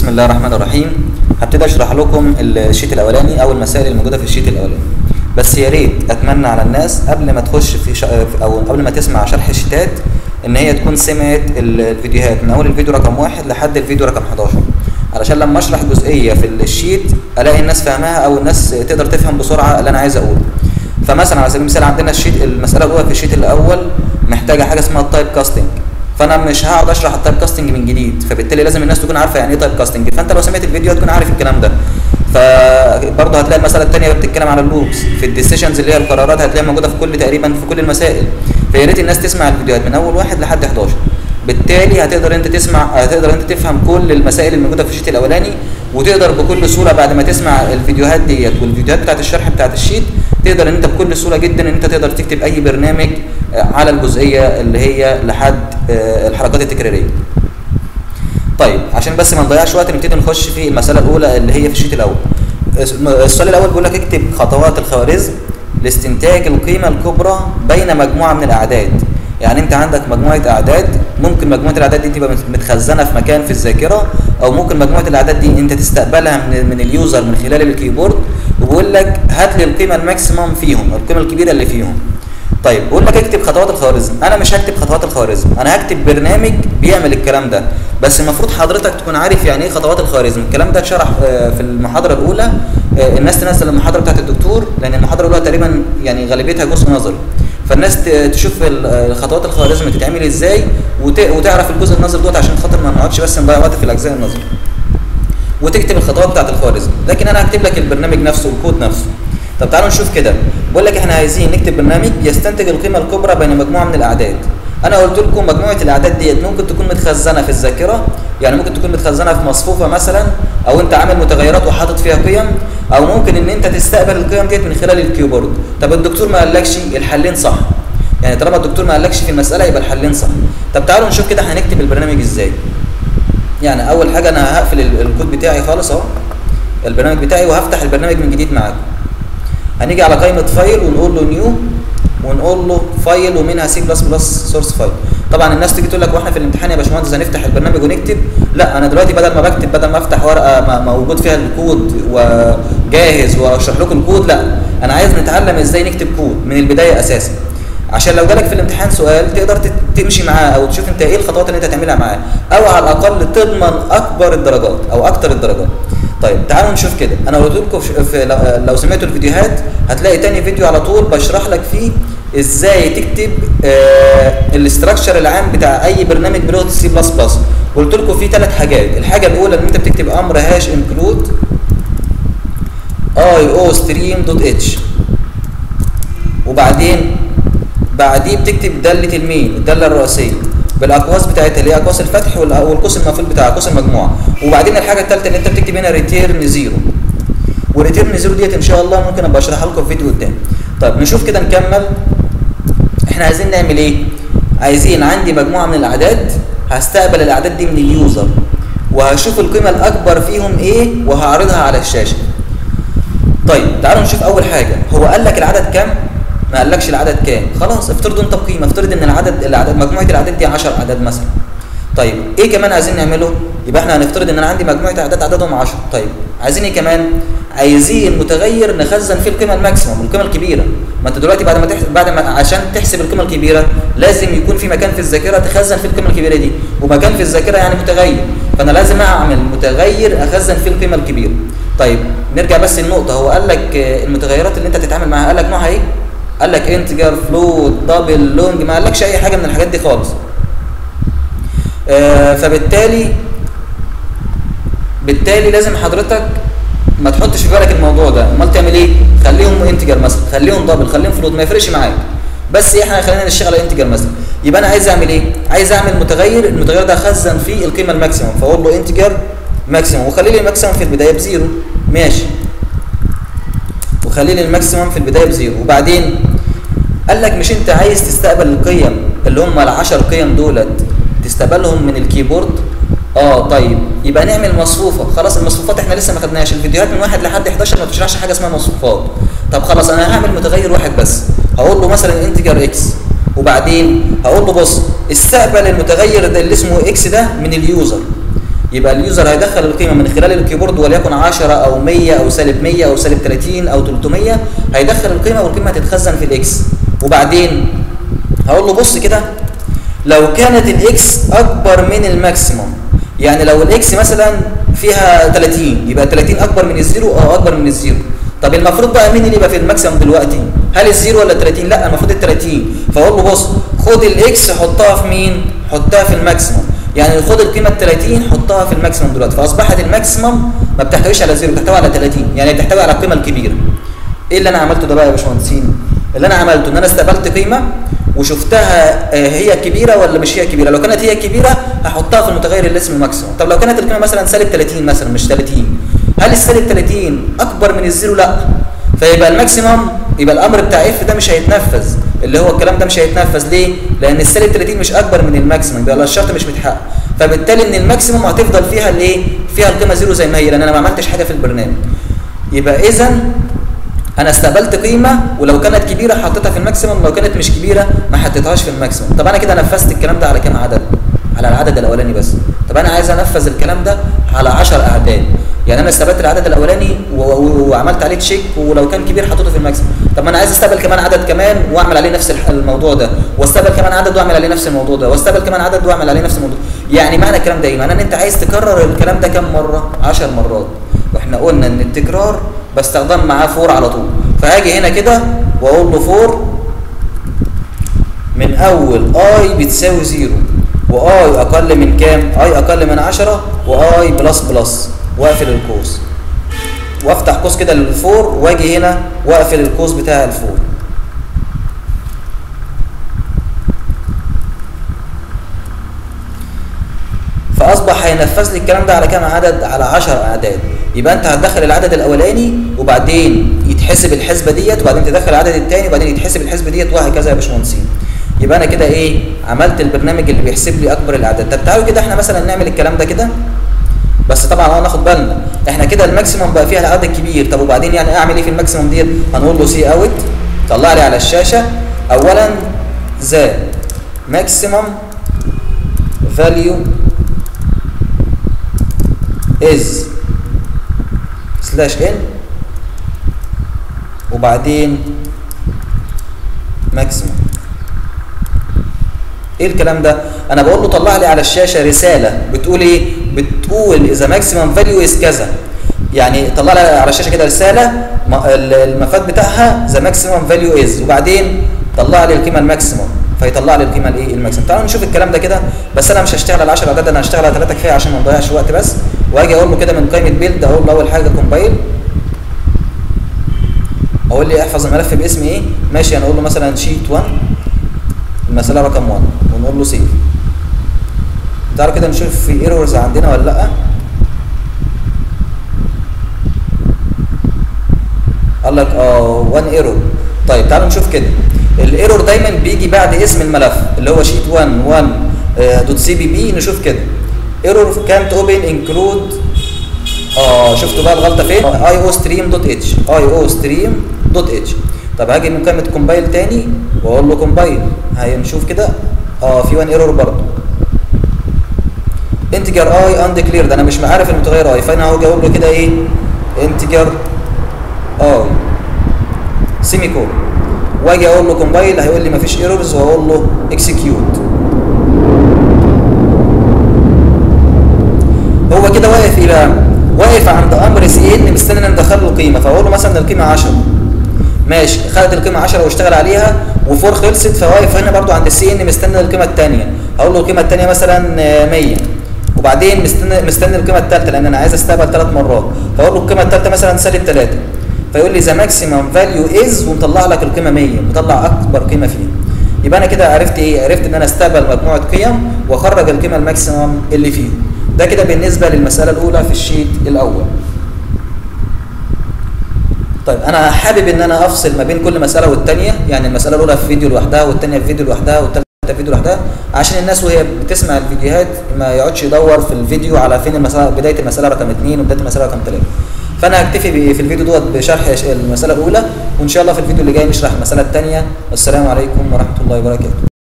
بسم الله الرحمن الرحيم هبتدي اشرح لكم الشيت الاولاني او المسائل الموجوده في الشيت الاولاني بس يا ريت اتمنى على الناس قبل ما تخش في ش... او قبل ما تسمع شرح الشيتات ان هي تكون سمعت الفيديوهات من اول الفيديو رقم واحد لحد الفيديو رقم 11 علشان لما اشرح جزئيه في الشيت الاقي الناس فاهماها او الناس تقدر تفهم بسرعه اللي انا عايز اقوله فمثلا على سبيل المثال عندنا الشيت المساله الاولى في الشيت الاول محتاجه حاجه اسمها التايب كاستنج فانا مش هقعد اشرح التايب كاستنج من جديد فبالتالي لازم الناس تكون عارفه يعني ايه تايب كاستنج فانت لو سمعت الفيديو هتكون عارف الكلام ده فبرضه هتلاقي المساله الثانيه بتتكلم على اللوبس في الديسيشنز اللي هي القرارات هتلاقيها موجوده في كل تقريبا في كل المسائل فيا ريت الناس تسمع الفيديوهات من اول واحد لحد 11 بالتالي هتقدر انت تسمع هتقدر انت تفهم كل المسائل الموجوده في الشيت الاولاني وتقدر بكل سهوله بعد ما تسمع الفيديوهات ديت والفيديوهات بتاعت الشرح بتاعت الشيت تقدر ان انت بكل سهوله جدا ان انت تقدر تكتب اي برنامج على الجزئيه اللي هي لحد الحركات التكراريه. طيب عشان بس ما نضيعش وقت نبتدي نخش في المساله الاولى اللي هي في الشيت الاول. السؤال الاول بيقول لك اكتب خطوات الخوارزم لاستنتاج القيمه الكبرى بين مجموعه من الاعداد. يعني انت عندك مجموعه اعداد ممكن مجموعه الاعداد دي تبقى متخزنه في مكان في الذاكره او ممكن مجموعه الاعداد دي انت تستقبلها من, من اليوزر من خلال الكيبورد وبيقول لك هات لي القيمه الماكسيمم فيهم القيمه الكبيره اللي فيهم طيب بقول لك اكتب خطوات الخوارزم انا مش هكتب خطوات الخوارزم انا هكتب برنامج بيعمل الكلام ده بس المفروض حضرتك تكون عارف يعني ايه خطوات الخوارزم الكلام ده اتشرح في المحاضره الاولى الناس تنزل المحاضره بتاعت الدكتور لان المحاضره الاولى تقريبا يعني غالبيتها جزء نظري فالناس تشوف الخطوات الخوارزم بتتعمل ازاي وتعرف الجزء النظري دوت عشان خاطر ما نقعدش بس نضيع وقت في الاجزاء النظري وتكتب الخطوات بتاعت الخوارزم لكن انا هكتب لك البرنامج نفسه الكود نفسه طب تعالوا نشوف كده بقول لك احنا عايزين نكتب برنامج يستنتج القيمه الكبرى بين مجموعه من الاعداد انا قلت لكم مجموعه الاعداد ديت ممكن تكون متخزنه في الذاكره يعني ممكن تكون متخزنه في مصفوفه مثلا او انت عامل متغيرات وحاطط فيها قيم او ممكن ان انت تستقبل القيم ديت من خلال الكيبورد طب الدكتور ما قالكش الحلين صح يعني طالما الدكتور ما قالكش في المساله يبقى الحلين صح طب تعالوا نشوف كده احنا هنكتب البرنامج ازاي يعني اول حاجه انا هقفل الكود بتاعي خالص اهو البرنامج بتاعي وهفتح البرنامج من جديد معاكم هنيجي على قائمه فايل ونقول له نيو ونقول له فايل ومنها سي بلس بلس سورس فايل طبعا الناس تيجي تقول لك واحنا في الامتحان يا باشمهندس هنفتح البرنامج ونكتب لا انا دلوقتي بدل ما بكتب بدل ما افتح ورقه موجود فيها الكود وجاهز واشرح لكم الكود لا انا عايز نتعلم ازاي نكتب كود من البدايه اساسا عشان لو جالك في الامتحان سؤال تقدر تمشي معاه او تشوف انت ايه الخطوات اللي انت هتعملها معاه او على الاقل تضمن اكبر الدرجات او اكتر الدرجات طيب تعالوا نشوف كده انا قلت لكم في لو سمعتوا الفيديوهات هتلاقي تاني فيديو على طول بشرح لك فيه ازاي تكتب آه الاستراكشر العام بتاع اي برنامج بلغه السي بلس بلس قلت لكم في ثلاث حاجات الحاجه الاولى ان انت بتكتب امر هاش انكلود اي او ستريم دوت اتش وبعدين بعديه بتكتب داله المين الداله الرئيسيه بالاقواس بتاعتها اللي هي اقواس الفتح والقوس المقفول بتاع قوس المجموعه وبعدين الحاجه الثالثه ان انت بتكتب هنا ريتيرن زيرو وريتيرن زيرو ديت ان شاء الله ممكن ابقى اشرحها لكم في فيديو قدام طيب نشوف كده نكمل احنا عايزين نعمل ايه عايزين عندي مجموعه من الاعداد هستقبل الاعداد دي من اليوزر وهشوف القيمه الاكبر فيهم ايه وهعرضها على الشاشه طيب تعالوا نشوف اول حاجه هو قال لك العدد كام ما قالكش العدد كام خلاص افترضوا انت بقيمه افترض ان العدد العدد مجموعه الاعداد دي 10 اعداد مثلا طيب ايه كمان عايزين نعمله يبقى احنا هنفترض ان انا عندي مجموعه اعداد عددهم 10 طيب عايزين ايه كمان عايزين متغير نخزن فيه القيمه الماكسيموم القيمه الكبيره ما انت دلوقتي بعد ما تحسب بعد ما عشان تحسب القيمه الكبيره لازم يكون في مكان في الذاكره تخزن فيه القيمه الكبيره دي ومكان في الذاكره يعني متغير فانا لازم اعمل متغير اخزن فيه القيمه الكبيره طيب نرجع بس النقطه هو قال لك المتغيرات اللي انت تتعامل معاها قال لك نوعها ايه قال لك انتجر فلوت دبل لونج ما قالكش اي حاجه من الحاجات دي خالص آه فبالتالي بالتالي لازم حضرتك ما تحطش في بالك الموضوع ده امال تعمل ايه خليهم انتجر مثلا خليهم دبل خليهم فلوت ما يفرقش معاك بس احنا خلينا نشتغل على انتجر مثلا يبقى انا عايز اعمل ايه عايز اعمل متغير المتغير ده اخزن فيه القيمه الماكسيموم فاقول له انتجر ماكسيموم وخلي لي الماكسيموم في البدايه بزيرو ماشي وخلي لي الماكسيموم في البدايه بزيرو وبعدين قال لك مش انت عايز تستقبل القيم اللي هم ال10 قيم دولت تستقبلهم من الكيبورد اه طيب يبقى نعمل مصفوفه خلاص المصفوفات احنا لسه ما خدناهاش الفيديوهات من واحد لحد 11 ما بتشرحش حاجه اسمها مصفوفات طب خلاص انا هعمل متغير واحد بس هقول له مثلا انتجر اكس وبعدين هقول له بص استقبل المتغير ده اللي اسمه اكس ده من اليوزر يبقى اليوزر هيدخل القيمه من خلال الكيبورد وليكن 10 او 100 او سالب 100 او سالب 30 او 300 هيدخل القيمه والقيمه هتتخزن في الاكس وبعدين هقول له بص كده لو كانت الاكس اكبر من الماكسيموم يعني لو الاكس مثلا فيها 30 يبقى 30 اكبر من الزيرو او اكبر من الزيرو طب المفروض بقى مين اللي يبقى في الماكسيموم دلوقتي هل الزيرو ولا 30 لا المفروض ال 30 فاقول له بص خد الاكس حطها في مين حطها في الماكسيموم يعني خد القيمه ال 30 حطها في الماكسيموم دلوقتي فاصبحت الماكسيموم ما بتحتويش على زيرو بتحتوي على 30 يعني بتحتوي على القيمه الكبيره ايه اللي انا عملته ده بقى يا باشمهندسين اللي انا عملته ان انا استقبلت قيمه وشفتها هي كبيره ولا مش هي كبيره لو كانت هي كبيره هحطها في المتغير اللي اسمه ماكسيموم طب لو كانت القيمه مثلا سالب 30 مثلا مش 30 هل السالب 30 اكبر من الزيرو لا فيبقى الماكسيموم يبقى الامر بتاع اف ده مش هيتنفذ اللي هو الكلام ده مش هيتنفذ ليه لان السالب 30 مش اكبر من الماكسيموم يبقى الشرط مش متحقق فبالتالي ان الماكسيموم هتفضل فيها الايه فيها القيمه زيرو زي ما هي لان انا ما عملتش حاجه في البرنامج يبقى اذا انا استقبلت قيمه ولو كانت كبيره حطيتها في الماكسيموم لو كانت مش كبيره ما حطيتهاش في الماكسيموم طب انا كده نفذت الكلام ده على كام عدد على العدد الاولاني بس طب انا عايز انفذ الكلام ده على 10 اعداد يعني انا استقبلت العدد الاولاني وعملت عليه تشيك ولو كان كبير حطيته في الماكسيموم طب ما انا عايز استقبل كمان عدد كمان واعمل عليه نفس الموضوع ده واستقبل كمان عدد واعمل عليه نفس الموضوع ده واستقبل كمان عدد واعمل عليه نفس الموضوع يعني معنى الكلام ده ايه معناه ان انت عايز تكرر الكلام ده كام مره 10 مرات واحنا قلنا ان التكرار بستخدم معاه فور على طول فهاجي هنا كده واقول له فور من اول اي بتساوي زيرو واي اقل من كام اي اقل من 10 واي بلس بلس واقفل القوس وافتح قوس كده للفور واجي هنا واقفل القوس بتاع الفور فاصبح هينفذ لي الكلام ده على كام عدد على 10 اعداد يبقى انت هتدخل العدد الاولاني وبعدين يتحسب الحسبه ديت وبعدين تدخل العدد الثاني وبعدين يتحسب الحسبه ديت وهكذا يا باشمهندسين يبقى انا كده ايه عملت البرنامج اللي بيحسب لي اكبر الاعداد طب تعالوا كده احنا مثلا نعمل الكلام ده كده بس طبعا اه ناخد بالنا احنا كده الماكسيموم بقى فيها العدد الكبير طب وبعدين يعني اعمل ايه في الماكسيموم ديت هنقول له سي اوت طلع لي على الشاشه اولا ذا ماكسيموم فاليو از سلاش ان وبعدين ماكسيموم ايه الكلام ده انا بقول له طلع لي على الشاشه رساله بتقول ايه بتقول اذا ماكسيمم فاليو از كذا يعني طلع لي على الشاشه كده رساله المفاد بتاعها ذا ماكسيمم فاليو از وبعدين طلع لي القيمه الماكسيمم فيطلع لي القيمه الايه الماكسيمم تعالوا نشوف الكلام ده كده بس انا مش هشتغل على 10 اعداد انا هشتغل على 3 كفايه عشان ما نضيعش وقت بس واجي اقول له كده من قائمه بيلد اقول له اول حاجه كومبايل اقول لي احفظ الملف باسم ايه ماشي انا اقول له مثلا شيت 1 المساله رقم 1 ونقول له سيف تعالوا كده نشوف في ايرورز عندنا ولا لا قال لك اه 1 ايرور طيب تعالوا نشوف كده الايرور دايما بيجي بعد اسم الملف اللي هو شيت 1 1 دوت سي بي بي نشوف كده ايرور كانت اوبن انكلود اه شفتوا بقى الغلطه فين اي او ستريم دوت اتش اي او ستريم دوت اتش طب هاجي من كلمه كومبايل تاني واقول له كومبايل هنشوف كده اه في 1 ايرور برضه انتجر اي اندكلير ده انا مش عارف المتغير اي فانا هاجي اقول له كده ايه انتجر اي سيمي كول واجي اقول له كومبايل هيقول لي مفيش ايرورز واقول له اكسكيوت هو كده واقف ايه بقى واقف عند امر سي ان مستني ان ندخل له قيمه فاقول له مثلا القيمه 10 ماشي خدت القيمه 10 واشتغل عليها وفور خلصت فواقف هنا برضو عند السي ان مستني القيمه الثانيه هقول له القيمه الثانيه مثلا 100 وبعدين مستني مستني القيمه الثالثه لان انا عايز استقبل ثلاث مرات فاقول له القيمه الثالثه مثلا سالب 3 فيقول لي ذا ماكسيمم فاليو از ومطلع لك القيمه 100 مطلع اكبر قيمه فيها يبقى انا كده عرفت ايه عرفت ان انا استقبل مجموعه قيم واخرج القيمه الماكسيمم اللي فيه ده كده بالنسبه للمساله الاولى في الشيت الاول طيب انا حابب ان انا افصل ما بين كل مساله والثانيه يعني المساله الاولى في فيديو لوحدها والثانيه في فيديو لوحدها والثالثه في فيديو لوحدها عشان الناس وهي بتسمع الفيديوهات ما يقعدش يدور في الفيديو على فين المساله بدايه المساله رقم 2 وبدايه المساله رقم 3 فانا هكتفي في الفيديو دوت بشرح المساله الاولى وان شاء الله في الفيديو اللي جاي نشرح المساله الثانيه والسلام عليكم ورحمه الله وبركاته